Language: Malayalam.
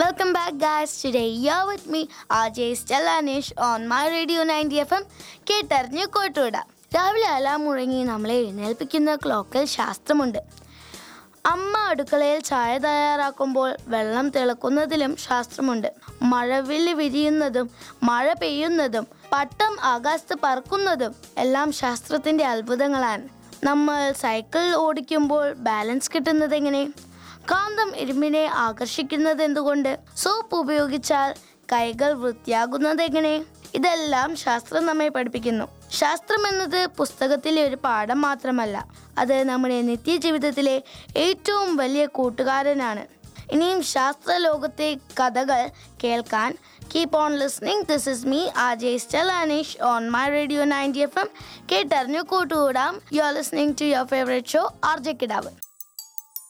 Welcome back, guys. Today you're with me, RJ Stellanish, on my radio 90 FM. കേട്ടറിഞ്ഞ് കോട്ടൂട രാവിലെ അലാം മുഴങ്ങി നമ്മളെ എഴുന്നേൽപ്പിക്കുന്ന ക്ലോക്കിൽ ശാസ്ത്രമുണ്ട് അമ്മ അടുക്കളയിൽ ചായ തയ്യാറാക്കുമ്പോൾ വെള്ളം തിളക്കുന്നതിലും ശാസ്ത്രമുണ്ട് മഴവില്ല് വിരിയുന്നതും മഴ പെയ്യുന്നതും പട്ടം ആകാശത്ത് പറക്കുന്നതും എല്ലാം ശാസ്ത്രത്തിന്റെ അത്ഭുതങ്ങളാണ് നമ്മൾ സൈക്കിൾ ഓടിക്കുമ്പോൾ ബാലൻസ് കിട്ടുന്നത് എങ്ങനെ കാന്തം ഇരുമ്പിനെ ആകർഷിക്കുന്നത് എന്തുകൊണ്ട് സോപ്പ് ഉപയോഗിച്ചാൽ കൈകൾ വൃത്തിയാകുന്നത് എങ്ങനെ ഇതെല്ലാം ശാസ്ത്രം നമ്മെ പഠിപ്പിക്കുന്നു ശാസ്ത്രം എന്നത് പുസ്തകത്തിലെ ഒരു പാഠം മാത്രമല്ല അത് നമ്മുടെ നിത്യജീവിതത്തിലെ ഏറ്റവും വലിയ കൂട്ടുകാരനാണ് ഇനിയും ശാസ്ത്ര ലോകത്തെ കഥകൾ കേൾക്കാൻ keep on listening this is me R J Stalanish on my radio ninety F M കേട്ടറിഞ്ഞു കൂട്ടുകൂടാം you are listening to your favourite show R J കിടാവ്